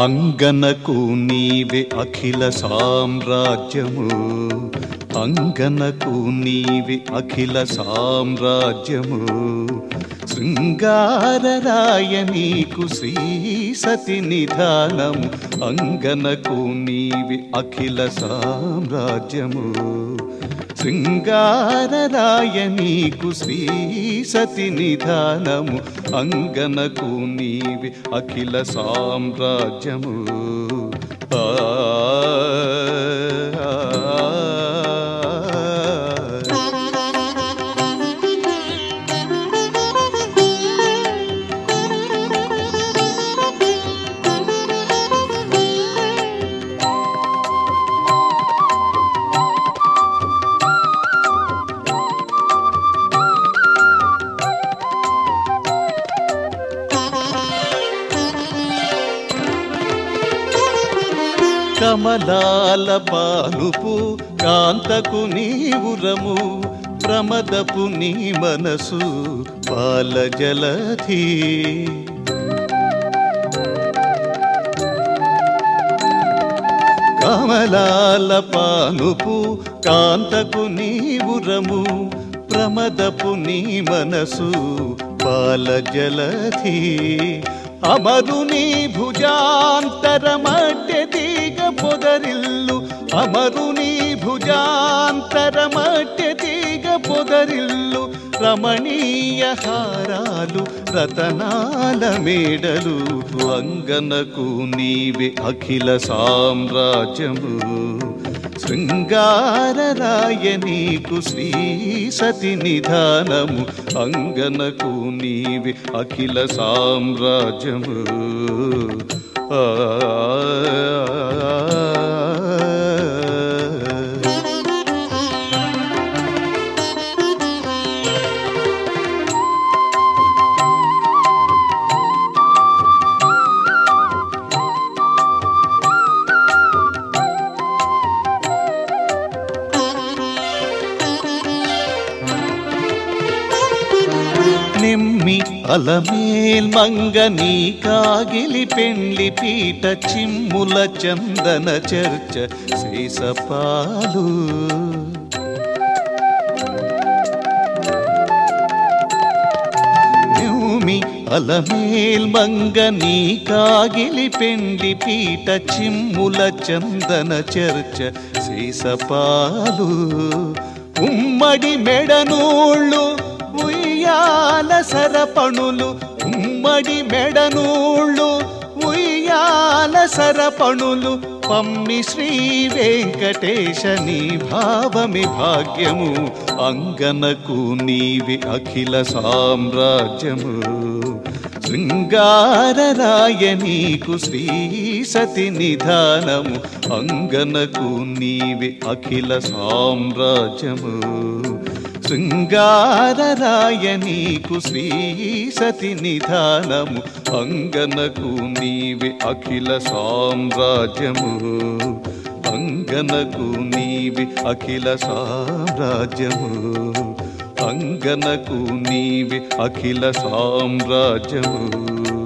అంగనకు నీవే అఖిల సామ్రాజ్యము అంగనకు నీవే అఖిల సామ్రాజ్యము శృంగారరాయ నీకు శ్రీ సతి నిధానము అంగనకు నీవి అఖిల సామ్రాజ్యము శృంగారరాయ నీకు శ్రీ సతి నిధానము అంగనకు నీవి అఖిల సామ్రాజ్యము ఆ, ఆ, ఆ. కమలాల పాలుపు కాంతకు నీవురము ప్రమదపు నీ మనసు పాల జలధి కమలాల పాలుపు కాంతకు నీవురము ప్రమదపు నీ మనసు పాల జలధి అమరుని భుజాంతరమట్టె తీగ పొదరిల్లు అమరుని భుజాంతరమట్టె తీగ పొదరిల్లు రమణీయ హారాలు రతనాల మేడలు అంగనకు నీవే అఖిల సామ్రాజ్యము శృంగారరాయ నీకు శ్రీ సతి నిధానము అంగనకు నీవి అఖిల సామ్రాజ్యము ఆ నిమ్మి అలమేల్ మంగ నీ కాగిలి పెండ్లి పీట చిమ్ముల చందన చర్చ శేషపాలు నిమ్మి అలమేల్ మంగ నీ కాగిలి పెండ్లి పీట చిమ్ముల చందన చర్చ శేషపాలు ఉమ్మడి మెడనూళ్ళు ఉయ్యాల సరపణులు ఉమ్మడి మెడనూళ్ళు ఉయ్యాల సరపణులు పమ్మి శ్రీ వెంకటేశ నీ భావమి భాగ్యము అంగనకు నీవి అఖిల సామ్రాజ్యము శృంగారరాయ నీకు శ్రీ సతి నిధానము అంగనకు నీవి అఖిల సామ్రాజ్యము శృంగారరాయ నీకు శ్రీ సతి నిధానము అంగనకు నీవి అఖిల సామ్రాజ్యము అంగనకు నీవి అఖిల సామ్రాజ్యము అంగనకు నీవి అఖిల సామ్రాజ్యము